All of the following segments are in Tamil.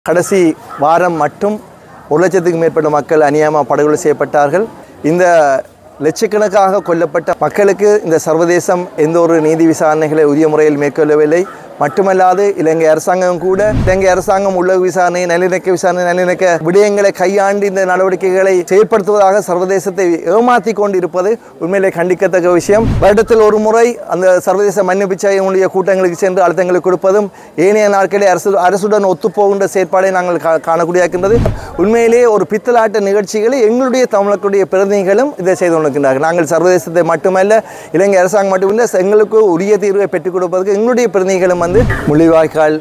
கடைசி வாரம் மட்டும் ஒரு லட்சத்துக்கு மேற்பட்ட மக்கள் அநியாயமாக படுகொலை செய்யப்பட்டார்கள் இந்த லட்சக்கணக்காக கொல்லப்பட்ட மக்களுக்கு இந்த சர்வதேசம் எந்த ஒரு நீதி விசாரணைகளை உரிய முறையில் மேற்கொள்ளவில்லை மட்டுமல்லாது இலங்கை அரசாங்கம் கூட இலங்கை அரசாங்கம் உள்ள விசாரணை நல்லிணக்க விசாரணை நல்லிணக்க விடயங்களை கையாண்டு இந்த நடவடிக்கைகளை செயற்படுத்துவதாக சர்வதேசத்தை ஏமாற்றி கொண்டு இருப்பது உண்மையிலே கண்டிக்கத்தக்க விஷயம் வருடத்தில் ஒரு முறை அந்த சர்வதேச மன்னிப்பிச்சையினுடைய கூட்டங்களுக்கு சென்று அழுத்தங்களை கொடுப்பதும் ஏனைய நாட்களில் அரசு அரசுடன் ஒத்துப்போகின்ற செயற்பாடை நாங்கள் கா காணக்கூடிய இருக்கின்றது உண்மையிலேயே ஒரு பித்தலாட்ட நிகழ்ச்சிகளை எங்களுடைய தமிழர்களுடைய பிரதிநிதிகளும் இதை செய்து கொண்டிருக்கின்றார்கள் நாங்கள் சர்வதேசத்தை மட்டுமல்ல இலங்கை அரசாங்கம் மட்டுமில்லை எங்களுக்கு உரிய தீர்வை பெற்றுக் கொடுப்பதற்கு எங்களுடைய பிரதிநிதிகளும் வந்து முள்ளிவாய்க்கால்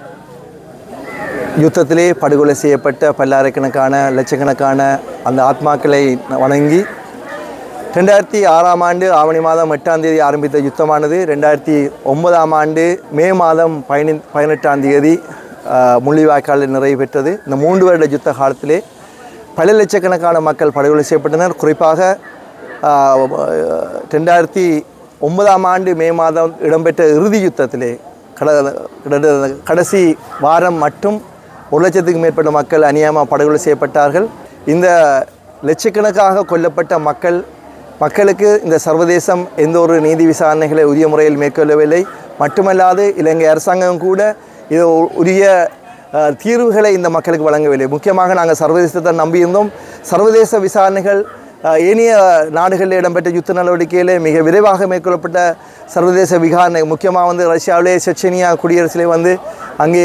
யுத்தத்திலே படுகொலை செய்யப்பட்ட பல்லாயிரக்கணக்கான லட்சக்கணக்கான அந்த ஆத்மாக்களை வணங்கி ரெண்டாயிரத்தி ஆறாம் ஆண்டு ஆவணி மாதம் எட்டாம் தேதி ஆரம்பித்த யுத்தமானது ரெண்டாயிரத்தி ஒன்பதாம் ஆண்டு மே மாதம் பதினை பதினெட்டாம் தேதி ஆஹ், முள்ளிவாய்க்காலில் நிறைவு பெற்றது இந்த மூன்று வருட யுத்த காலத்திலே பல லட்சக்கணக்கான மக்கள் படுகொலை செய்யப்பட்டனர் குறிப்பாக ஆஹ், ரெண்டாயிரத்தி ஒன்பதாம் ஆண்டு மே மாதம் இடம்பெற்ற இறுதி யுத்தத்திலே கட கிட்டத்தட்ட கடைசி வாரம் மட்டும் ஒரு லட்சத்துக்கு மேற்பட்ட மக்கள் அநியாயமாக படுகொலை செய்யப்பட்டார்கள் இந்த லட்சக்கணக்காக கொல்லப்பட்ட மக்கள் மக்களுக்கு இந்த சர்வதேசம் எந்த ஒரு நீதி விசாரணைகளை உரிய முறையில் மேற்கொள்ளவில்லை மட்டுமல்லாது இலங்கை அரசாங்கம் கூட இது உ- உரிய அஹ், தீர்வுகளை இந்த மக்களுக்கு வழங்கவில்லை முக்கியமாக நாங்கள் சர்வதேசத்தை நம்பியிருந்தோம் சர்வதேச விசாரணைகள் அஹ், ஏனைய நாடுகளில் இடம்பெற்ற யுத்த நடவடிக்கையிலே மிக விரைவாக மேற்கொள்ளப்பட்ட சர்வதேச விசாரணை முக்கியமாக வந்து ரஷ்யாவிலே செச்சனியா குடியரசிலே வந்து அங்கே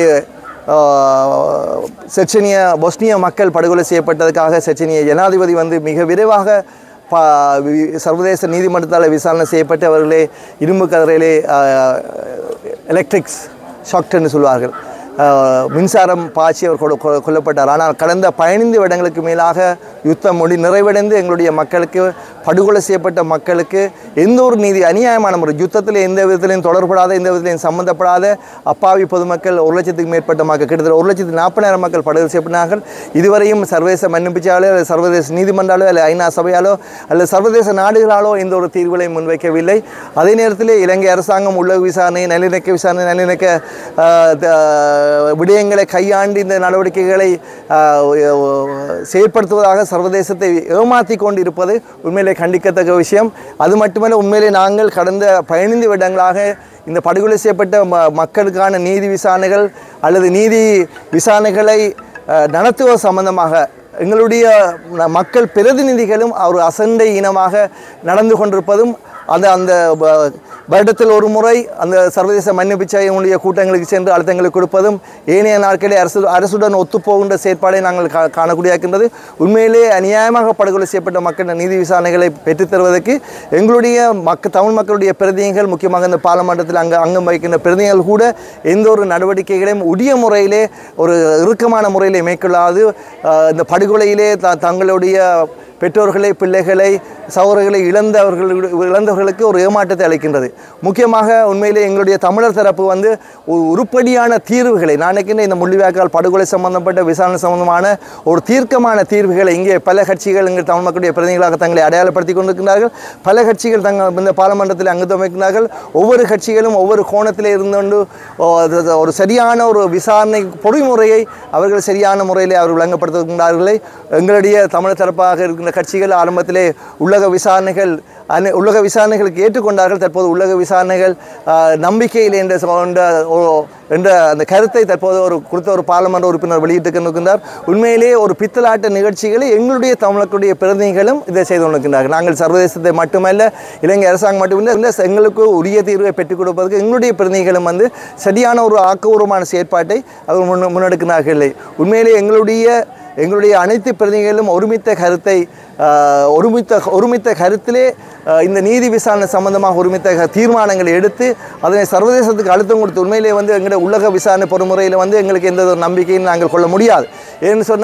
ஆஹ், செச்சனிய பொஸ்னிய மக்கள் படுகொலை செய்யப்பட்டதுக்காக செச்சனிய ஜனாதிபதி வந்து மிக விரைவாக பா வி- சர்வதேச நீதிமன்றத்தால் விசாரணை செய்யப்பட்டு அவர்களே இரும்பு கதிரையிலே எலக்ட்ரிக்ஸ் ஷாக்ட்னு சொல்வார்கள் ஆஹ், மின்சாரம் பாய்ச்சி அவர் கொல- கொ- கொல்லப்பட்டார் ஆனால் கடந்த பதினைந்து வருடங்களுக்கு மேலாக யுத்தம் முடி நிறைவடைந்து எங்களுடைய மக்களுக்கு படுகொலை செய்யப்பட்ட மக்களுக்கு எந்த ஒரு நீதி அநியாயமான முறை யுத்தத்தில் எந்த விதத்திலையும் தொடர்படாத எந்த விதத்திலையும் சம்பந்தப்படாத அப்பாவி பொதுமக்கள் ஒரு லட்சத்துக்கு மேற்பட்ட மக்கள் கிட்டத்தட்ட ஒரு லட்சத்து நாற்பதாயிரம் மக்கள் படுகொலை செய்யப்பட்டார்கள் இதுவரையும் சர்வதேச மன்னிப்பிச்சாலோ அல்லது சர்வதேச நீதிமன்றாலோ அல்லது ஐநா சபையாலோ அல்லது சர்வதேச நாடுகளாலோ எந்த ஒரு தீர்வுகளையும் முன்வைக்கவில்லை அதே நேரத்தில் இலங்கை அரசாங்கம் உள்ள விசாரணை நல்லிணக்க விசாரணை நல்லிணக்க ஆஹ், த- விடயங்களை கையாண்டு இந்த நடவடிக்கைகளை ஆஹ், செயற்படுத்துவதாக சர்வதேசத்தை ஏமாற்றி கொண்டு இருப்பது உண்மையிலே கண்டிக்கத்தக்க விஷயம் அது மட்டுமல்ல உண்மையிலே நாங்கள் கடந்த பதினைந்து வருடங்களாக இந்த படுகொலை செய்யப்பட்ட ம மக்களுக்கான நீதி விசாரணைகள் அல்லது நீதி விசாரணைகளை அஹ், நடத்துவது சம்பந்தமாக எங்களுடைய ந- மக்கள் பிரதிநிதிகளும் ஒரு அசண்டை இனமாக நடந்து கொண்டிருப்பதும் அந்த அந்த வ- வருடத்தில் ஒரு முறை அந்த சர்வதேச மன்னிப்பிச்சையினுடைய கூட்டங்களுக்கு சென்று அழுத்தங்களை கொடுப்பதும் ஏனைய நாட்களில் அரசு அரசுடன் ஒத்துப்போகின்ற செயற்பாடை நாங்கள் கா காணக்கூடிய இருக்கின்றது உண்மையிலே அநியாயமாக படுகொலை செய்யப்பட்ட மக்கள் நீதி விசாரணைகளை பெற்றுத் தருவதற்கு எங்களுடைய மக்க தமிழ் மக்களுடைய பிரதிநிதிகள் முக்கியமாக இந்த பாராளுமன்றத்தில் அங்கே அங்கம் வகிக்கின்ற பிரதிநிதிகள் கூட எந்த ஒரு நடவடிக்கைகளையும் உரிய முறையிலே ஒரு இறுக்கமான முறையிலே மேற்கொள்ளாது ஆஹ், இந்த படுகொலையிலே த தங்களுடைய பெற்றோர்களை பிள்ளைகளை சகோதரர்களை இழந்தவர்கள் இழந்தவர்களுக்கு ஒரு ஏமாற்றத்தை அளிக்கின்றது முக்கியமாக உண்மையிலே எங்களுடைய தமிழர் தரப்பு வந்து ஒரு உருப்படியான தீர்வுகளை நான் நினைக்கின்ற இந்த முள்ளிவாய்க்கால் படுகொலை சம்பந்தப்பட்ட விசாரணை சம்பந்தமான ஒரு தீர்க்கமான தீர்வுகளை இங்கே பல கட்சிகள் எங்கள் தமிழ் மக்களுடைய பிரதிநிதிகளாக தங்களை அடையாளப்படுத்தி கொண்டிருக்கிறார்கள் பல கட்சிகள் தங்கள் இந்த பாராளுமன்றத்தில் அங்கு அமைக்கிறார்கள் ஒவ்வொரு கட்சிகளும் ஒவ்வொரு கோணத்திலே இருந்து கொண்டு ஓ, அது- அது ஒரு சரியான ஒரு விசாரணை பொறிமுறையை அவர்கள் சரியான முறையிலே அவர் விளங்கப்படுத்துகின்றார்களே எங்களுடைய தமிழ் தரப்பாக இருக்கின்ற கட்சிகள் ஆரம்பத்திலே உள்ளக விசாரணைகள் அனை உள்ளக விசாரணைகளுக்கு ஏற்றுக்கொண்டார்கள் தற்போது உள்ளக விசாரணைகள் ஆஹ், நம்பிக்கையில் என்ற சொ- என்ற ஓ- என்ற அந்த கருத்தை தற்போது ஒரு கொடுத்த ஒரு பாராளுமன்ற உறுப்பினர் வெளியிட்டிருக்கின்றார் உண்மையிலேயே ஒரு பித்தலாட்ட நிகழ்ச்சிகளை எங்களுடைய தமிழர்களுடைய பிரதிநிதிகளும் இதை செய்து கொண்டிருக்கின்றார்கள் நாங்கள் சர்வதேசத்தை மட்டுமல்ல இலங்கை அரசாங்கம் மட்டுமில்லை இல்லை எங்களுக்கு உரிய தீர்வை பெற்றுக் கொடுப்பதற்கு எங்களுடைய பிரதிநிதிகளும் வந்து சரியான ஒரு ஆக்கபூர்வமான செயற்பாட்டை அவர் முன் முன்னெடுக்கிறார்கள் உண்மையிலே எங்களுடைய எங்களுடைய அனைத்து பிரதிநிதிகளும் ஒருமித்த கருத்தை ஆஹ், ஒருமித்த ஒருமித்த கருத்திலே ஆஹ், இந்த நீதி விசாரணை சம்பந்தமாக ஒருமித்த க- தீர்மானங்களை எடுத்து அதனை சர்வதேசத்துக்கு அழுத்தம் கொடுத்து உண்மையிலே வந்து எங்களுடைய உலக விசாரணை பொறுமுறையில் வந்து எங்களுக்கு எந்த ஒரு நம்பிக்கையும் நாங்கள் கொள்ள முடியாது ஏன்னு சொன்னால்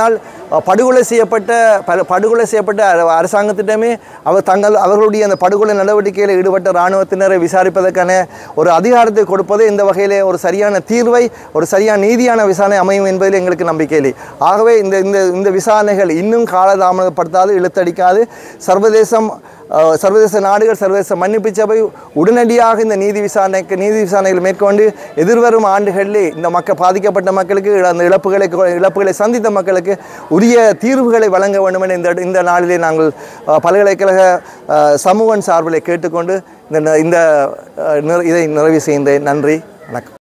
அஹ், படுகொலை செய்யப்பட்ட பல படுகொலை செய்யப்பட்ட அர- அரசாங்கத்திடமே அவர் தங்கள் அவர்களுடைய அந்த படுகொலை நடவடிக்கையில் ஈடுபட்ட இராணுவத்தினரை விசாரிப்பதற்கான ஒரு அதிகாரத்தை கொடுப்பது இந்த வகையிலே ஒரு சரியான தீர்வை ஒரு சரியான நீதியான விசாரணை அமையும் என்பதில் எங்களுக்கு நம்பிக்கை இல்லை ஆகவே இந்த இந்த இந்த விசாரணைகள் இன்னும் காலதாமதப்படுத்தாது இழுத்தடிக்காது சர்வதேசம் அஹ், சர்வதேச நாடுகள் சர்வதேச மன்னிப்பு சபை உடனடியாக இந்த நீதி விசாரணைக்கு நீதி விசாரணைகளை மேற்கொண்டு எதிர்வரும் ஆண்டுகளிலே இந்த மக்கள் பாதிக்கப்பட்ட மக்களுக்கு அந்த இழப்புகளை இழப்புகளை சந்தித்த மக்களுக்கு உரிய தீர்வுகளை வழங்க வேண்டும் என இந்த இந்த நாளிலே நாங்கள் அஹ், பல்கலைக்கழக அஹ், சமூகன் சார்பிலே கேட்டுக்கொண்டு இந்த இந்த அஹ், நிற- இதை நிறைவு செய்கின்றேன் நன்றி வணக்கம்